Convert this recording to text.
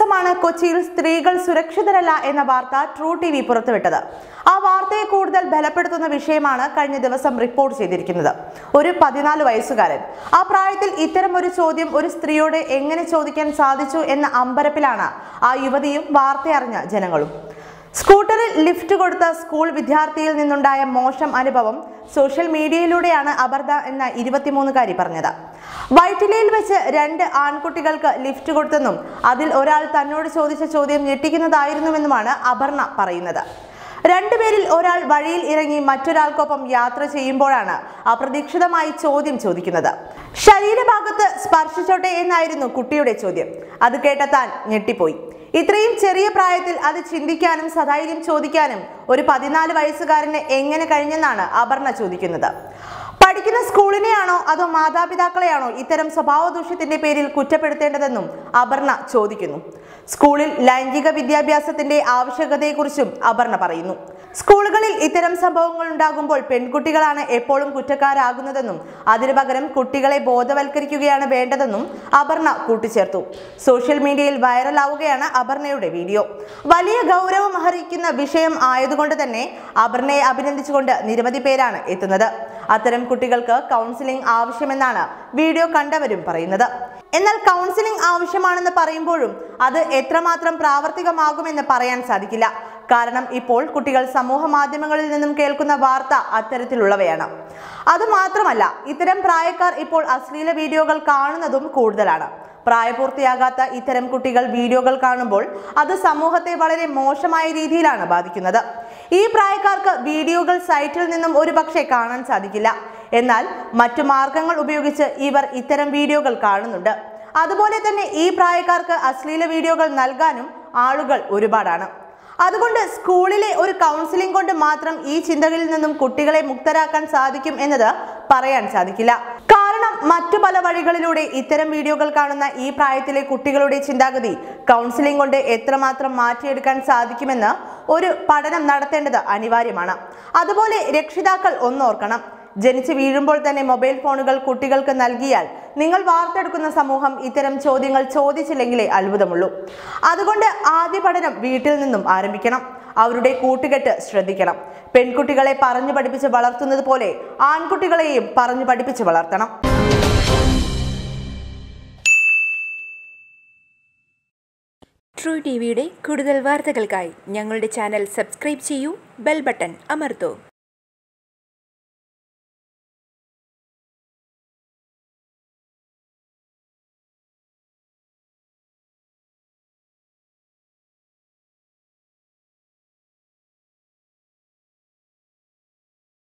ദിവസമാണ് കൊച്ചിയിൽ സ്ത്രീകൾ സുരക്ഷിതരല്ല എന്ന വാർത്ത ട്രൂ ടി വി പുറത്തുവിട്ടത് ആ വാർത്തയെ കൂടുതൽ ബലപ്പെടുത്തുന്ന വിഷയമാണ് കഴിഞ്ഞ ദിവസം റിപ്പോർട്ട് ചെയ്തിരിക്കുന്നത് ഒരു പതിനാല് വയസ്സുകാരൻ ആ പ്രായത്തിൽ ഇത്തരം ഒരു ചോദ്യം ഒരു സ്ത്രീയോട് എങ്ങനെ ചോദിക്കാൻ സാധിച്ചു എന്ന അമ്പരപ്പിലാണ് ആ യുവതിയും വാർത്തയറിഞ്ഞ ജനങ്ങളും സ്കൂട്ടറിൽ ലിഫ്റ്റ് കൊടുത്ത സ്കൂൾ വിദ്യാർത്ഥിയിൽ നിന്നുണ്ടായ മോശം അനുഭവം സോഷ്യൽ മീഡിയയിലൂടെയാണ് അപർദ എന്ന ഇരുപത്തിമൂന്നുകാരി പറഞ്ഞത് വൈറ്റിലയിൽ വെച്ച് രണ്ട് ആൺകുട്ടികൾക്ക് ലിഫ്റ്റ് കൊടുത്തെന്നും അതിൽ ഒരാൾ തന്നോട് ചോദിച്ച ചോദ്യം ഞെട്ടിക്കുന്നതായിരുന്നുവെന്നുമാണ് അപർണ പറയുന്നത് രണ്ടുപേരിൽ ഒരാൾ വഴിയിൽ ഇറങ്ങി മറ്റൊരാൾക്കൊപ്പം യാത്ര ചെയ്യുമ്പോഴാണ് അപ്രതീക്ഷിതമായി ചോദ്യം ചോദിക്കുന്നത് ശരീരഭാഗത്ത് സ്പർശിച്ചോട്ടെ എന്നായിരുന്നു കുട്ടിയുടെ ചോദ്യം അത് കേട്ട താൻ ഞെട്ടിപ്പോയി ഇത്രയും ചെറിയ പ്രായത്തിൽ അത് ചിന്തിക്കാനും സധൈര്യം ചോദിക്കാനും ഒരു പതിനാല് വയസ്സുകാരന് എങ്ങനെ കഴിഞ്ഞെന്നാണ് അപർണ ചോദിക്കുന്നത് പഠിക്കുന്ന സ്കൂളിനെയാണോ അതോ മാതാപിതാക്കളെയാണോ ഇത്തരം സ്വഭാവ ദൂഷ്യത്തിന്റെ പേരിൽ കുറ്റപ്പെടുത്തേണ്ടതെന്നും അപർണ ചോദിക്കുന്നു സ്കൂളിൽ ലൈംഗിക വിദ്യാഭ്യാസത്തിന്റെ ആവശ്യകതയെക്കുറിച്ചും അപർണ പറയുന്നു സ്കൂളുകളിൽ ഇത്തരം സംഭവങ്ങൾ ഉണ്ടാകുമ്പോൾ പെൺകുട്ടികളാണ് എപ്പോഴും കുറ്റക്കാരാകുന്നതെന്നും അതിനു പകരം കുട്ടികളെ ബോധവൽക്കരിക്കുകയാണ് വേണ്ടതെന്നും അപർണ കൂട്ടിച്ചേർത്തു സോഷ്യൽ മീഡിയയിൽ വൈറലാവുകയാണ് അപർണയുടെ വീഡിയോ വലിയ ഗൗരവം അർഹിക്കുന്ന വിഷയം ആയതുകൊണ്ട് തന്നെ അപർണയെ അഭിനന്ദിച്ചുകൊണ്ട് നിരവധി പേരാണ് എത്തുന്നത് അത്തരം കുട്ടികൾക്ക് കൗൺസിലിംഗ് ആവശ്യമെന്നാണ് വീഡിയോ കണ്ടവരും പറയുന്നത് എന്നാൽ കൗൺസിലിംഗ് ആവശ്യമാണെന്ന് പറയുമ്പോഴും അത് എത്രമാത്രം പ്രാവർത്തികമാകുമെന്ന് പറയാൻ സാധിക്കില്ല കാരണം ഇപ്പോൾ കുട്ടികൾ സമൂഹ മാധ്യമങ്ങളിൽ നിന്നും കേൾക്കുന്ന വാർത്ത അത്തരത്തിലുള്ളവയാണ് അതുമാത്രമല്ല ഇത്തരം പ്രായക്കാർ ഇപ്പോൾ അശ്ലീല വീഡിയോകൾ കാണുന്നതും കൂടുതലാണ് പ്രായപൂർത്തിയാകാത്ത ഇത്തരം കുട്ടികൾ വീഡിയോകൾ കാണുമ്പോൾ അത് സമൂഹത്തെ വളരെ മോശമായ രീതിയിലാണ് ബാധിക്കുന്നത് ഈ പ്രായക്കാർക്ക് വീഡിയോകൾ സൈറ്റിൽ നിന്നും ഒരുപക്ഷെ കാണാൻ സാധിക്കില്ല എന്നാൽ മറ്റു മാർഗങ്ങൾ ഉപയോഗിച്ച് ഇവർ ഇത്തരം വീഡിയോകൾ കാണുന്നുണ്ട് അതുപോലെ തന്നെ ഈ പ്രായക്കാർക്ക് അശ്ലീല വീഡിയോകൾ നൽകാനും ആളുകൾ ഒരുപാടാണ് അതുകൊണ്ട് സ്കൂളിലെ ഒരു കൗൺസിലിംഗ് കൊണ്ട് മാത്രം ഈ ചിന്തകളിൽ നിന്നും കുട്ടികളെ മുക്തരാക്കാൻ സാധിക്കും എന്നത് പറയാൻ സാധിക്കില്ല കാരണം മറ്റു പല വഴികളിലൂടെ ഇത്തരം വീഡിയോകൾ കാണുന്ന ഈ പ്രായത്തിലെ കുട്ടികളുടെ ചിന്താഗതി കൗൺസിലിംഗ് കൊണ്ട് എത്രമാത്രം മാറ്റിയെടുക്കാൻ സാധിക്കുമെന്ന് ഒരു പഠനം നടത്തേണ്ടത് അനിവാര്യമാണ് അതുപോലെ രക്ഷിതാക്കൾ ഒന്നോർക്കണം ജനിച്ച് വീഴുമ്പോൾ തന്നെ മൊബൈൽ ഫോണുകൾ കുട്ടികൾക്ക് നൽകിയാൽ നിങ്ങൾ വാർത്തെടുക്കുന്ന സമൂഹം ഇത്തരം ചോദ്യങ്ങൾ ചോദിച്ചില്ലെങ്കിലേ അത്ഭുതമുള്ളൂ അതുകൊണ്ട് ആദ്യ പഠനം വീട്ടിൽ നിന്നും ആരംഭിക്കണം അവരുടെ കൂട്ടുകെട്ട് ശ്രദ്ധിക്കണം പെൺകുട്ടികളെ പറഞ്ഞു പഠിപ്പിച്ച് വളർത്തുന്നത് പോലെ ആൺകുട്ടികളെയും പറഞ്ഞു പഠിപ്പിച്ച് വളർത്തണം ട്രൂ ടി വിയുടെ കൂടുതൽ വാർത്തകൾക്കായി ഞങ്ങളുടെ ചാനൽ സബ്സ്ക്രൈബ് ചെയ്യൂ ബെൽ ബട്ടൺ അമർത്തൂ